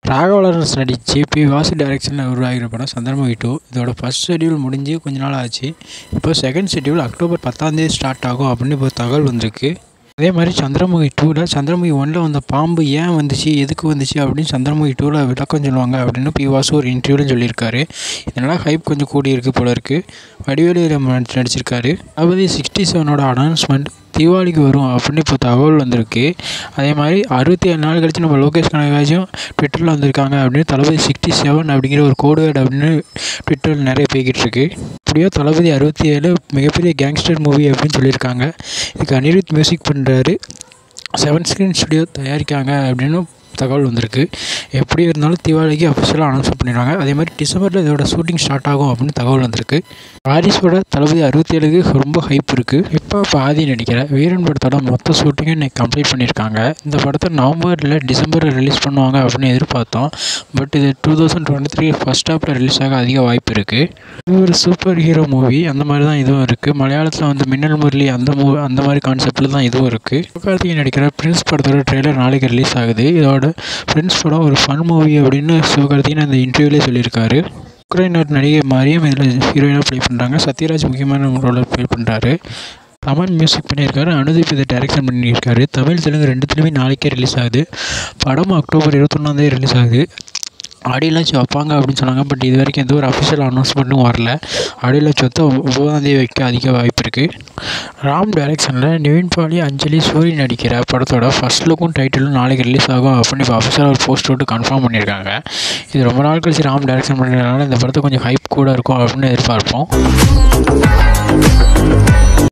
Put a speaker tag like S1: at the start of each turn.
S1: ராகவலரன்ஸ் நடித்து பி வாசு டைரக்ஷனில் உருவாகிற படம் சந்திரமுகி டூ இதோட ஃபஸ்ட் ஷெட்யூல் முடிஞ்சு கொஞ்ச நாள் ஆச்சு இப்போ செகண்ட் ஷெட்யூல் அக்டோபர் பத்தாந்தேதி ஸ்டார்ட் ஆகும் அப்படின்னு இப்போ தகவல் வந்திருக்கு அதே மாதிரி சந்திரமுகி டூவில் சந்திரமுகி ஒன்றில் வந்த பாம்பு ஏன் வந்துச்சு எதுக்கு வந்துச்சு அப்படின்னு சந்திரமுகி டூவில் விளக்கம் சொல்லுவாங்க அப்படின்னு பி வாசு ஒரு இன்டர்வியூவில் சொல்லியிருக்காரு இதனால் ஹைப் கொஞ்சம் கூடி இருக்கு போல இருக்குது வடிவேலு நடிச்சிருக்காரு அதாவது சிக்ஸ்டி செவனோட அனௌன்ஸ்மெண்ட் தீபாவளிக்கு வரும் அப்படின்னு இப்போ தகவல் வந்திருக்கு அதே மாதிரி அறுபத்தி ஏழு நாள் கழிச்சு நம்ம லோகேஷ் கனகராஜும் ட்விட்டரில் வந்திருக்காங்க அப்படின்னு தளபதி சிக்ஸ்டி செவன் அப்படிங்கிற ஒரு கோடு வேர்டு அப்படின்னு ட்விட்டரில் நிறைய போய்கிட்டு இருக்கு இப்படியோ தளபதி அறுபத்தி ஏழு மிகப்பெரிய கேங்ஸ்டர் மூவி அப்படின்னு சொல்லியிருக்காங்க இதுக்கு அனிருத் மியூசிக் பண்ணுறாரு செவன் ஸ்க்ரீன் ஸ்டுடியோ தயாரிக்காங்க அப்படின்னு தகவல் வந்திருக்கு எப்படி இருந்தாலும் தீபாவளிக்கு அஃபிஷியலாக அனௌன்ஸ் பண்ணிடுவாங்க அதே மாதிரி டிசம்பரில் இதோட ஷூட்டிங் ஸ்டார்ட் ஆகும் அப்படின்னு தகவல் வந்திருக்கு வாரிசோட தளபதி அறுபத்தி ஏழுக்கு ரொம்ப ஹைப் இருக்குது இப்போ பாதி நடிக்கிற வீரன் படத்தோட மொத்த ஷூட்டிங்கும் இன்னைக்கு கம்ப்ளீட் பண்ணியிருக்காங்க இந்த படத்தை நவம்பரில் டிசம்பரில் ரிலீஸ் பண்ணுவாங்க அப்படின்னு எதிர்பார்த்தோம் பட் இது two thousand twenty three first ஹாப்பில் ரிலீஸ் ஆக அதிக வாய்ப்பு இருக்குது இது ஒரு சூப்பர் ஹீரோ மூவி அந்த மாதிரி தான் இதுவும் இருக்குது மலையாளத்தில் வந்து மின்னல் முரளி அந்த மூ அந்த மாதிரி கான்செப்டில் தான் இதுவும் இருக்குது சிவகார்த்திகேயன் நடிக்கிற பிரின்ஸ் படத்தோட ட்ரெய்லர் நாளைக்கு ரிலீஸ் ஆகுது இதோட ஃப்ரெண்ட்ஸ் படம் ஒரு ஃபன் மூவி அப்படின்னு சிவகார்த்திகேயன் அந்த இன்டர்வியூலே சொல்லியிருக்காரு உக்ரைனர் நடிகை மாதிரியும் இதில் ஹீரோயினாக ப்ளே பண்ணுறாங்க சத்யராஜ் முக்கியமான ரோலில் ப்ளே பண்ணுறாரு தமன் மியூசிக் பண்ணியிருக்காரு அனுதீப் இதை டைரக்ஷன் பண்ணியிருக்காரு தமிழ் தெலுங்கு ரெண்டுத்துலேயுமே நாளைக்கே ரிலீஸ் ஆகுது படம் அக்டோபர் இருபத்தொன்னாந்தேதி ரிலீஸ் ஆகுது ஆடியோ லான்ச் வைப்பாங்க அப்படின்னு சொன்னாங்க பட் இது வரைக்கும் எந்த ஒரு அஃபிஷியல் அனௌன்ஸ்மெண்ட்டும் வரல ஆடியோ லான்ச் வந்து ஒம்பதாந்தேதி வைக்க அதிக வாய்ப்பு இருக்குது ராம் டைரக்ஷனில் நிவின் பாலி அஞ்சலி சூரி நடிக்கிற படத்தோட ஃபஸ்ட் லுக்கும் டைட்டிலும் நாளைக்கு ரிலீஸ் ஆகும் அப்படின்னு இப்போ அஃபிஷியலாக ஒரு போஸ்ட் விட்டு கன்ஃபார்ம் பண்ணியிருக்காங்க இது ரொம்ப நாள் கழிச்சு ராம் டைரக்ஷன் பண்ணுறதுனால இந்த படத்தை கொஞ்சம் ஹைப் கூட இருக்கும் அப்படின்னு எதிர்பார்ப்போம்